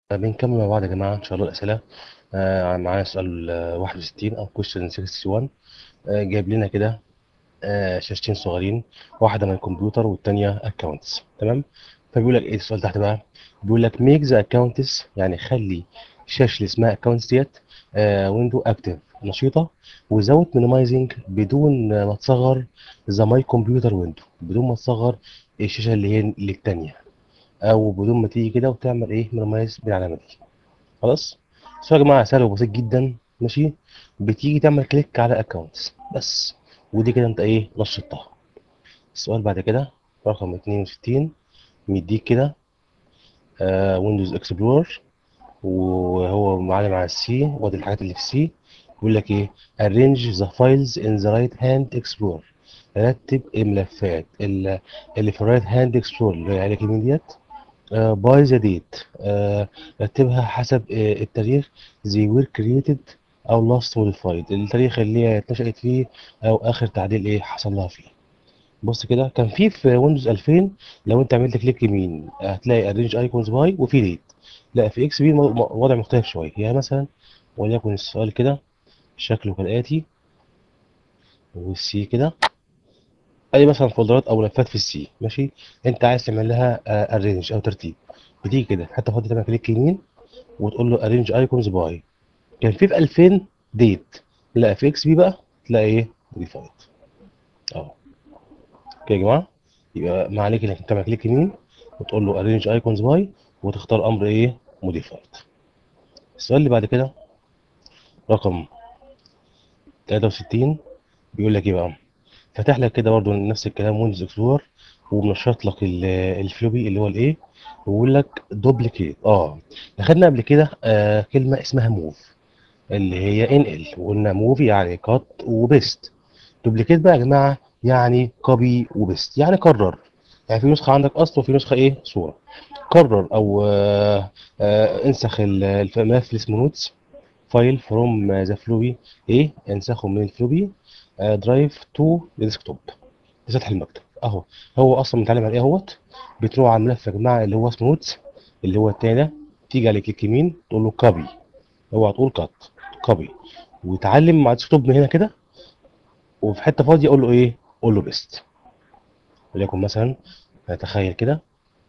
بنكمل مع بعض يا جماعة إن شاء الله الأسئلة آه معانا سؤال آه 61 أو question 61 آه جايب لنا كده آه شاشتين صغيرين واحدة من الكمبيوتر والتانية accounts تمام فبيقول لك إيه السؤال تحت بقى بيقول لك make the accounts يعني خلي الشاشة اللي اسمها accounts ديت آه window active نشيطة without minimizing بدون آه، ما تصغر the my computer window بدون ما تصغر الشاشة اللي هي اللي التانية او بدون ما تيجي كده وتعمل ايه مينيمايز بالعلامه دي خلاص السؤال يا جماعه سهل وبسيط جدا ماشي بتيجي تعمل كليك على اكونتس بس ودي كده انت ايه نشطتها السؤال بعد كده رقم 62 مديك كده ويندوز اكسبلورر وهو معلم على السي وادي الحاجات اللي في السي بيقول لك ايه arrange the files in the right hand explorer رتب الملفات اللي اللي في الرايت هاند اكسبلور اللي هي على اليمين ديت باي ذا ديت رتبها حسب آه، التاريخ زي وير كرييتد او لاست موديفايد التاريخ اللي هي اتنشأت فيه او اخر تعديل ايه حصل لها فيه بص كده كان في في ويندوز 2000 لو انت عملت كليك يمين هتلاقي ارينج ايكونز باي وفي ديت لا في اكس بي وضع مختلف شويه يعني مثلا وليكن السؤال كده شكله كالاتي والسي كده ادي مثلا فولدرات او ملفات في السي ماشي انت عايز تعمل لها ارينج او ترتيب بتيجي كده حتى فاضي تعمل كليك يمين وتقول له ارينج ايكونز باي كان في في 2000 ديت لا في اكس بي بقى تلاقي ايه موديفايد اهو كده يا جماعه يبقى ما عليك انك تعمل كليك يمين وتقول له ارينج ايكونز باي وتختار امر ايه موديفايد السؤال اللي بعد كده رقم 63 بيقول لك ايه بقى فاتح لك كده برضو نفس الكلام ويندوز اكسبلور ومنشط لك ال- الفلوبي اللي هو الايه ويقول لك دوبليكيت اه اخدنا قبل كده آه كلمه اسمها موف اللي هي ان ال وقلنا موف يعني كات وبيست دوبليكيت بقى يا جماعه يعني كوبي وبيست يعني كرر يعني في نسخه عندك اصل وفي نسخه ايه صوره كرر او آه آه انسخ ال- الملف اللي اسمه نوتس فايل فروم ذا فلوبي ايه انسخه من الفلوبي درايف تو ديسكتوب لسطح المكتب اهو هو اصلا متعلم على ايه اهوت بتروح على الملف يا جماعه اللي هو اسمه نوتس اللي هو التاني ده تيجي على كليك يمين تقول له كوبي اوعى تقول كات كوبي وتعلم مع الديسكتوب من هنا كده وفي حته فاضيه قول له ايه قول له بيست وليكن مثلا نتخيل كده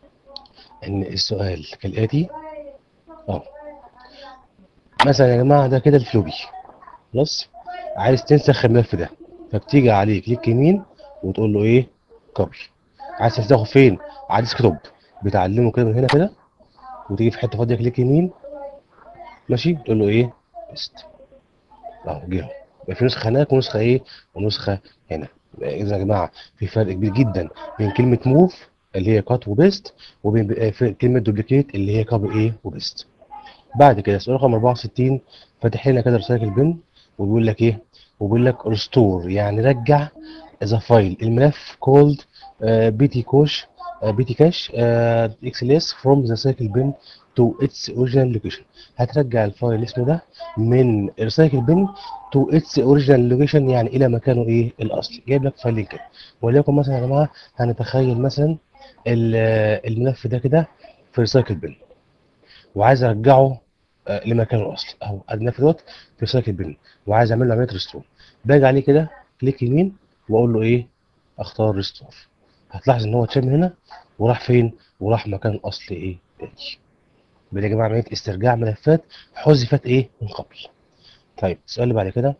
ان السؤال كالاتي اه مثلا يا جماعه ده كده الفلوبي خلاص عايز تنسخ الملف ده فبتيجي عليه كليك يمين وتقول له ايه كوبي عايز تنسخه فين على الديسكتوب بتعلمه كده من هنا كده وتيجي في حته فاضيه كليك يمين ماشي تقول له ايه بيست اهو جه اهو. يبقى في نسخه هناك ونسخه ايه ونسخه هنا اذا يا جماعه في فرق كبير جدا بين كلمه موف اللي هي كات وبيست وبين آه، في كلمه دوبليكيت اللي هي كوبي ايه وبيست بعد كده سؤال رقم 64 فاتح لنا كده رسائل البن وبيقول لك ايه وبيقول لك ريستور يعني رجع ذا فايل الملف كولد بي تي كوش بي تي كاش اكس ال اس فروم ذا سايكل بن تو اتس اوريجينال لوكيشن هترجع الفايل اسمه ده من الريسايكل بن تو اتس اوريجينال لوكيشن يعني الى مكانه ايه الاصلي جايب لك فايلين كده وليكن مثلا يا جماعه هنتخيل مثلا ال- آه، الملف ده كده في ريسايكل بن وعايز ارجعه آه، لمكانه الاصلي اهو الملف دوت في ريسايكل بن وعايز اعمل له عمليه ريستور باجي عليه كده كليك يمين واقول له ايه اختار ريستور هتلاحظ ان هو اتشال من هنا وراح فين وراح مكان الاصلي ايه تاني يبقى دي يا جماعه عمليه استرجاع ملفات حذفت ايه من قبل طيب السؤال اللي بعد كده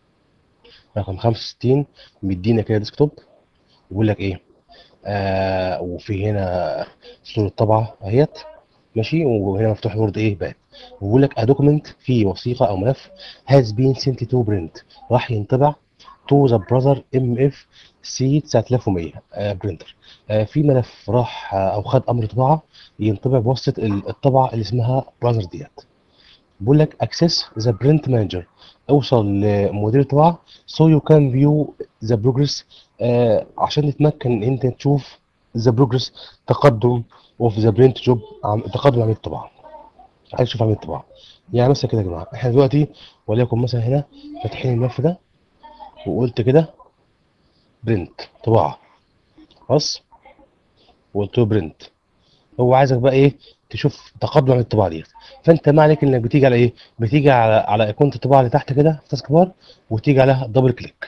رقم 65 مدينا كده ديسكتوب ويقول لك ايه آه وفي هنا صوره طبعه اهيت ماشي وهنا مفتوح وورد ايه بقى ويقول لك دوكيمنت في وثيقه او ملف has been sent to print راح ينطبع to the brother MF سي 9100 آه برينتر آه في ملف راح آه او خد امر طباعه ينطبع بواسطه ال- الطبعه اللي اسمها براذر ديت بيقول لك اكسس ذا برنت مانجر اوصل لمدير الطباعه سو يو كان فيو ذا بروجرس عشان تتمكن ان انت تشوف ذا بروجرس تقدم اوف ذا برنت جوب تقدم عمليه الطباعه عايز تشوف عمليه الطباعه يعني مثلا كده يا جماعه احنا دلوقتي وليكن مثلا هنا فاتحين الملف ده وقلت كده برنت طباعه خلاص وقلت له برنت هو عايزك بقى ايه تشوف تقدم الطباعه ديت فانت ما عليك انك بتيجي على ايه بتيجي على على ايقونه الطباعه اللي تحت كده في تاسك بار وتيجي عليها دبل كليك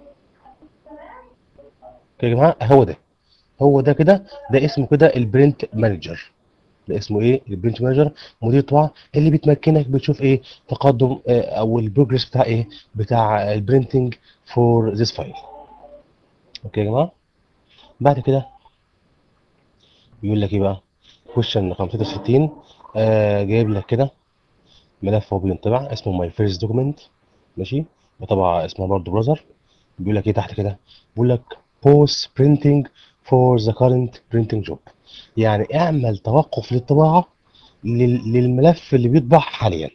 يا جماعه هو ده هو ده كده ده اسمه كده البرنت مانجر ده اسمه ايه البرنت مانجر مدير طباعه اللي بتمكنك بتشوف ايه تقدم آه، او البروجرس بتاع ايه بتاع البرنتنج فور ذيس فايل اوكي يا جماعه بعد كده بيقول لك ايه بقى كويشن رقم 66 آه جايب لك كده ملف هو بينطبع اسمه ماي فيرست دوكيمنت ماشي وطبعا اسمها برضه براذر بيقول لك ايه تحت كده بيقول لك بوست برينتنج فور ذا كارنت برينتنج جوب يعني اعمل توقف للطباعه لل- للملف اللي بيطبع حاليا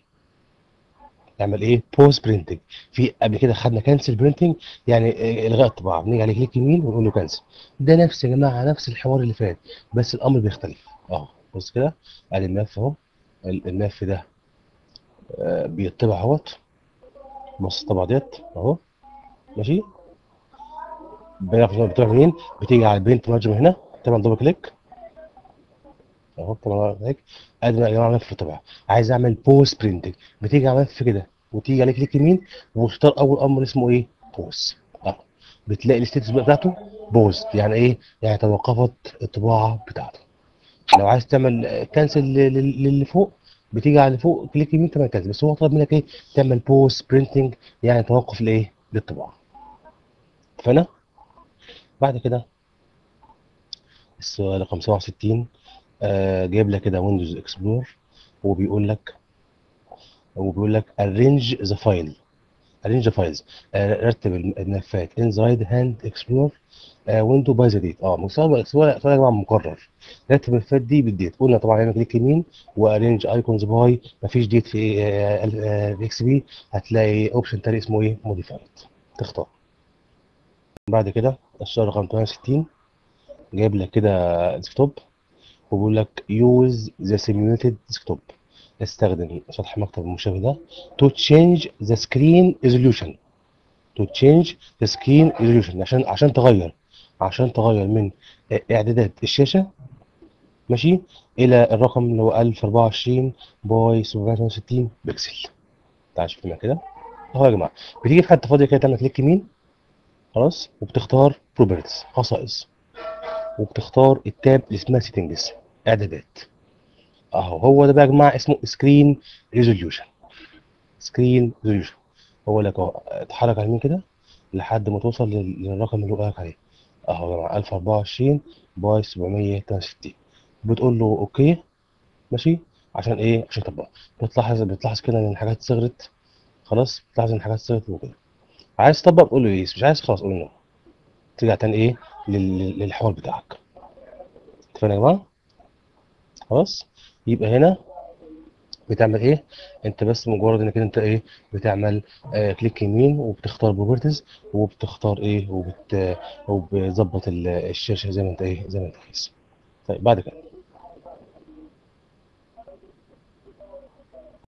اعمل ايه بوست برينتنج في قبل كده خدنا كانسل برينتنج يعني آه، الغاء الطباعه بنيجي على كليك يمين ونقول له كانسل ده نفس يا جماعه نفس الحوار اللي فات بس الامر بيختلف اه بص كده ادي الملف اهو ال- الملف ده آه، بيطبع اهوت بص الطبعه ديت اهو ماشي بيعرف إن هو بتروح منين بتيجي على البرنت مانجر هنا طبعا دبل كليك اهو طبعا كليك ادي يا جماعه ملف طبعا عايز اعمل بوست برينتنج بتيجي على ملف كده وتيجي على كليك يمين وتختار اول امر اسمه ايه بوست اهو بتلاقي الستيتس بتاعته بوست يعني ايه يعني توقفت الطباعه بتاعته لو عايز تعمل كانسل للي فوق بتيجي على اللي فوق كليك يمين تعمل كانسل بس هو طلب منك ايه تعمل بوست برينتنج يعني توقف الايه للطباعه فانا بعد كده السؤال رقم 67 آه جايب لك كده ويندوز اكسبلور وبيقول لك وبيقول لك arrange the file arrange the files آه رتب الملفات in the right hand explorer آه window by the date اه مستوى سؤال سؤال يا جماعه مكرر رتب الملفات دي بالديت قلنا طبعا هنا كليك يمين وارينج ايكونز باي مفيش ديت في اكس بي هتلاقي اوبشن تاني اسمه ايه موديفايد تختار بعد كده السؤال رقم 68 جايب لك كده ديسكتوب وبيقول لك use the simulated desktop استخدم سطح مكتب المشابه ده to change the screen resolution to change the screen resolution عشان عشان تغير عشان تغير من اعدادات الشاشه ماشي الى الرقم اللي هو 1024 باي 768 بكسل تعال شوف هنا كده اهو يا جماعه بتيجي في حته فاضيه كده تعمل كليك يمين خلاص وبتختار بروبرتيز خصائص وبتختار التاب اللي اسمها سيتنجز اعدادات اهو هو ده بقى يا جماعه اسمه سكرين ريزوليوشن سكرين ريزوليوشن هو لك اهو اتحرك على اليمين كده لحد ما توصل لل- للرقم اللي هو قالك عليه اهو يا جماعه 1024 باي 768 بتقول له اوكي ماشي عشان ايه عشان تطبق بتلاحظ بتلاحظ كده ان الحاجات صغرت خلاص بتلاحظ ان الحاجات صغرت وكده عايز تطبق تقول له يس مش عايز خلاص قول له ترجع تاني ايه لل- للحوار بتاعك اتفقنا يا جماعه خلاص يبقى هنا بتعمل ايه انت بس مجرد انك انت ايه بتعمل آه كليك يمين وبتختار بروبرتيز وبتختار ايه وبت وبتظبط ال- الشاشه زي ما انت ايه زي ما انت عايز طيب بعد كده